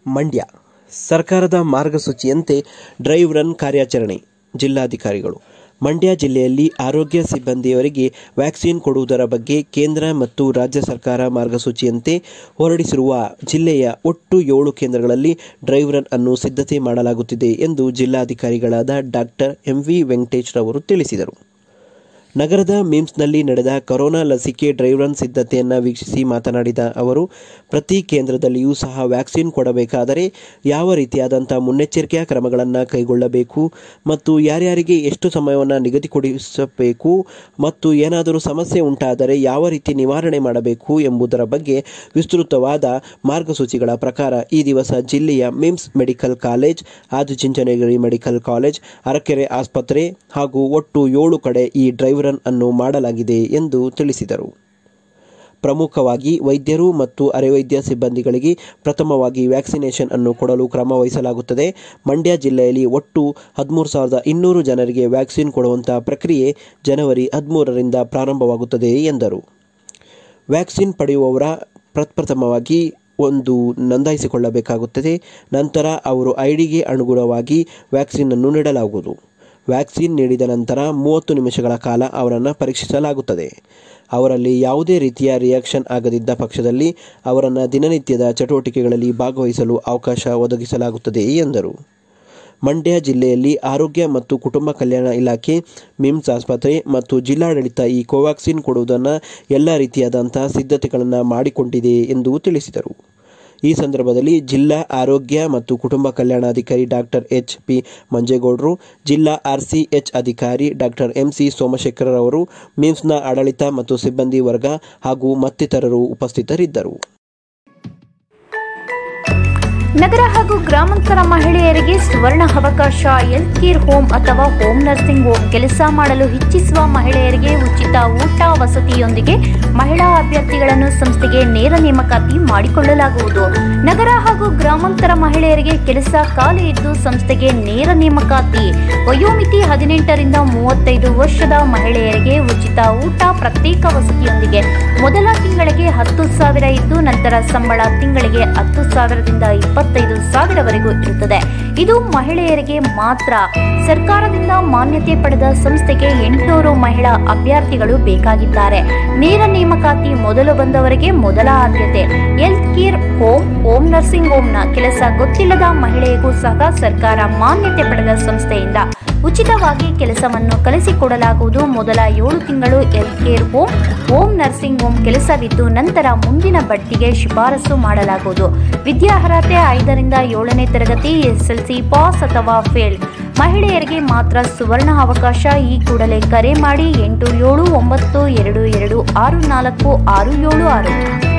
ಮಂಡ್ಯ ಸರ್ಕಾರದ ಮಾರ್ಗಸೂಚಿಯಂತೆ drive run ಕಾರ್ಯಾಚರಣೆ ಜಿಲ್ಲಾಧಿಕಾರಿಗಳು ಮಂಡ್ಯ ಜಿಲ್ಲೆಯಲ್ಲಿ ಆರೋಗ್ಯ ಸಿಬ್ಬಂದಿಯವರಿಗೆ ವ್ಯಾಕ್ಸಿನ್ ಕೊಡುವುದರ ಬಗ್ಗೆ ಕೇಂದ್ರ ಮತ್ತು ರಾಜ್ಯ ಸರ್ಕಾರ ಮಾರ್ಗಸೂಚಿಯಂತೆ ಹೊರಡಿಸಿರುವ ಜಿಲ್ಲೆಯ ಒಟ್ಟು ಏಳು ಕೇಂದ್ರಗಳಲ್ಲಿ ಡ್ರೈವ್ ರನ್ ಅನ್ನು ಸಿದ್ಧತೆ ಮಾಡಲಾಗುತ್ತಿದೆ ಎಂದು ಜಿಲ್ಲಾಧಿಕಾರಿಗಳಾದ ಡಾಕ್ಟರ್ ಎಂವಿ ವೆಂಕಟೇಶ್ ರವರು ತಿಳಿಸಿದರು ನಗರದ ಮಿಮ್ಸ್ನಲ್ಲಿ ನಡೆದ ಕೊರೋನಾ ಲಸಿಕೆ ಡ್ರೈವ್ ರನ್ ಸಿದ್ಧತೆಯನ್ನು ವೀಕ್ಷಿಸಿ ಮಾತನಾಡಿದ ಅವರು ಪ್ರತಿ ಕೇಂದ್ರದಲ್ಲಿಯೂ ಸಹ ವ್ಯಾಕ್ಸಿನ್ ಕೊಡಬೇಕಾದರೆ ಯಾವ ರೀತಿಯಾದಂಥ ಮುನ್ನೆಚ್ಚರಿಕೆಯ ಕ್ರಮಗಳನ್ನು ಕೈಗೊಳ್ಳಬೇಕು ಮತ್ತು ಯಾರ್ಯಾರಿಗೆ ಎಷ್ಟು ಸಮಯವನ್ನು ನಿಗದಿಗೊಳಿಸಬೇಕು ಮತ್ತು ಏನಾದರೂ ಸಮಸ್ಯೆ ಉಂಟಾದರೆ ಯಾವ ರೀತಿ ನಿವಾರಣೆ ಮಾಡಬೇಕು ಎಂಬುದರ ಬಗ್ಗೆ ವಿಸ್ತೃತವಾದ ಮಾರ್ಗಸೂಚಿಗಳ ಪ್ರಕಾರ ಈ ದಿವಸ ಜಿಲ್ಲೆಯ MIMS medical college Adichunchanagiri medical college Arakere ಆಸ್ಪತ್ರೆ ಹಾಗೂ ಒಟ್ಟು ಏಳು ಕಡೆ ಈ ಡ್ರೈವ್ ರನ್ ಅನ್ನು ಮಾಡಲಾಗಿದೆ ಎಂದು ತಿಳಿಸಿದರು ಪ್ರಮುಖವಾಗಿ ವೈದ್ಯರು ಮತ್ತು ಅರೆವೈದ್ಯ ಸಿಬ್ಬಂದಿಗಳಿಗೆ ಪ್ರಥಮವಾಗಿ ವ್ಯಾಕ್ಸಿನೇಷನ್ ಅನ್ನು ಕೊಡಲು ಕ್ರಮ ವಹಿಸಲಾಗುತ್ತದೆ ಮಂಡ್ಯ ಜಿಲ್ಲೆಯಲ್ಲಿ ಒಟ್ಟು ಹದಿಮೂರು ಸಾವಿರದ ಇನ್ನೂರು ಜನರಿಗೆ ವ್ಯಾಕ್ಸಿನ್ ಕೊಡುವಂತಹ ಪ್ರಕ್ರಿಯೆ ಜನವರಿ ಹದಿಮೂರರಿಂದ ಪ್ರಾರಂಭವಾಗುತ್ತದೆ ಎಂದರು ವ್ಯಾಕ್ಸಿನ್ ಪಡೆಯುವವರ ಪ್ರಪ್ರಥಮವಾಗಿ ಒಂದು ನೋಂದಾಯಿಸಿಕೊಳ್ಳಬೇಕಾಗುತ್ತದೆ ನಂತರ ಅವರು ಐಡಿಗೆ ಅನುಗುಣವಾಗಿ ವ್ಯಾಕ್ಸಿನ್ ಅನ್ನು ನೀಡಲಾಗುವುದು ವ್ಯಾಕ್ಸಿನ್ ನೀಡಿದ ನಂತರ ಮೂವತ್ತು ನಿಮಿಷಗಳ ಕಾಲ ಅವರನ್ನು ಪರೀಕ್ಷಿಸಲಾಗುತ್ತದೆ ಅವರಲ್ಲಿ ಯಾವುದೇ ರೀತಿಯ ರಿಯಾಕ್ಷನ್ ಆಗದಿದ್ದ ಪಕ್ಷದಲ್ಲಿ ಅವರನ್ನು ದಿನನಿತ್ಯದ ಚಟುವಟಿಕೆಗಳಲ್ಲಿ ಭಾಗವಹಿಸಲು ಅವಕಾಶ ಒದಗಿಸಲಾಗುತ್ತದೆ ಎಂದರು ಮಂಡ್ಯ ಜಿಲ್ಲೆಯಲ್ಲಿ ಆರೋಗ್ಯ ಮತ್ತು ಕುಟುಂಬ ಕಲ್ಯಾಣ ಇಲಾಖೆ ಮಿಮ್ಸ್ ಆಸ್ಪತ್ರೆ ಮತ್ತು ಜಿಲ್ಲಾಡಳಿತ ಈ ಕೋವ್ಯಾಕ್ಸಿನ್ ಕೊಡುವುದನ್ನು ಎಲ್ಲ ರೀತಿಯಾದಂತಹ ಸಿದ್ಧತೆಗಳನ್ನು ಮಾಡಿಕೊಂಡಿದೆ ಎಂದು ತಿಳಿಸಿದರು ಈ ಸಂದರ್ಭದಲ್ಲಿ ಜಿಲ್ಲಾ ಆರೋಗ್ಯ ಮತ್ತು ಕುಟುಂಬ ಕಲ್ಯಾಣಾಧಿಕಾರಿ ಡಾಕ್ಟರ್ ಎಚ್ ಪಿ ಮಂಜೇಗೌಡರು ಜಿಲ್ಲಾ ಆರ್ಸಿಎಚ್ ಅಧಿಕಾರಿ ಡಾಕ್ಟರ್ ಎಂಸಿ ಸೋಮಶೇಖರ್ ಅವರು ಮಿಮ್ಸ್ನ ಆಡಳಿತ ಮತ್ತು ಸಿಬ್ಬಂದಿ ವರ್ಗ ಹಾಗೂ ಮತ್ತಿತರರು ಉಪಸ್ಥಿತರಿದ್ದರು ನಗರ ಹಾಗೂ ಗ್ರಾಮಾಂತರ ಮಹಿಳೆಯರಿಗೆ ಸುವರ್ಣ ಅವಕಾಶ ಹೆಲ್ತ್ ಕೇರ್ ಹೋಮ್ ಅಥವಾ ಹೋಮ್ ನರ್ಸಿಂಗ್ ಹೋಮ್ ಕೆಲಸ ಮಾಡಲು ಇಚ್ಛಿಸುವ ಮಹಿಳೆಯರಿಗೆ ಉಚಿತ ಊಟ ವಸತಿಯೊಂದಿಗೆ ಮಹಿಳಾ ಅಭ್ಯರ್ಥಿಗಳನ್ನು ಸಂಸ್ಥೆಗೆ ನೇರ ನೇಮಕಾತಿ ಮಾಡಿಕೊಳ್ಳಲಾಗುವುದು ನಗರ ಹಾಗೂ ಗ್ರಾಮಾಂತರ ಮಹಿಳೆಯರಿಗೆ ಕೆಲಸ ಖಾಲಿ ಇದ್ದು ಸಂಸ್ಥೆಗೆ ನೇರ ನೇಮಕಾತಿ ವಯೋಮಿತಿ ಹದಿನೆಂಟರಿಂದ ಮೂವತ್ತೈದು ವರ್ಷದ ಮಹಿಳೆಯರಿಗೆ ಉಚಿತ ಊಟ ಪ್ರತ್ಯೇಕ ವಸತಿಯೊಂದಿಗೆ ಮೊದಲ ತಿಂಗಳಿಗೆ ಹತ್ತು ಸಾವಿರ ಇದ್ದು ನಂತರ ಸಂಬಳ ತಿಂಗಳಿಗೆ ಹತ್ತು ಸಾವಿರದಿಂದ ಇಪ್ಪತ್ತೈದು ಸಾವಿರವರೆಗೂ ಇರುತ್ತದೆ ಇದು ಮಹಿಳೆಯರಿಗೆ ಮಾತ್ರ ಸರ್ಕಾರದಿಂದ ಮಾನ್ಯತೆ ಪಡೆದ ಸಂಸ್ಥೆಗೆ ಎಂಟುನೂರು ಮಹಿಳಾ ಅಭ್ಯರ್ಥಿಗಳು ಬೇಕಾಗಿದ್ದಾರೆ ನೇರ ನೇಮಕಾತಿ ಮೊದಲು ಬಂದವರಿಗೆ ಮೊದಲ ಆದ್ಯತೆ health care home home nursing ಹೋಮ್ನ ಕೆಲಸ ಗೊತ್ತಿಲ್ಲದ ಮಹಿಳೆಗೂ ಸಹ ಸರ್ಕಾರ ಮಾನ್ಯತೆ ಪಡೆದ ಸಂಸ್ಥೆಯಿಂದ ಉಚಿತವಾಗಿ ಕೆಲಸವನ್ನು ಕಲಿಸಿಕೊಡಲಾಗುವುದು ಮೊದಲ ಏಳು ತಿಂಗಳು health care home home nursing home ಕೆಲಸವಿದ್ದು ನಂತರ ಮುಂದಿನ ಬಡ್ತಿಗೆ ಶಿಫಾರಸು ಮಾಡಲಾಗುವುದು ವಿದ್ಯಾರ್ಹತೆ ಐದರಿಂದ ಏಳನೇ ತರಗತಿ ಎಸ್ಎಲ್ಸಿ ಪಾಸ್ ಅಥವಾ ಫೇಲ್ ಮಹಿಳೆಯರಿಗೆ ಮಾತ್ರ ಸುವರ್ಣ ಅವಕಾಶ ಈ ಕೂಡಲೇ ಕರೆ ಮಾಡಿ ಎಂಟು ಏಳು ಒಂಬತ್ತು ಎರಡು ಎರಡು ಆರು ನಾಲ್ಕು ಆರು ಏಳು ಆರು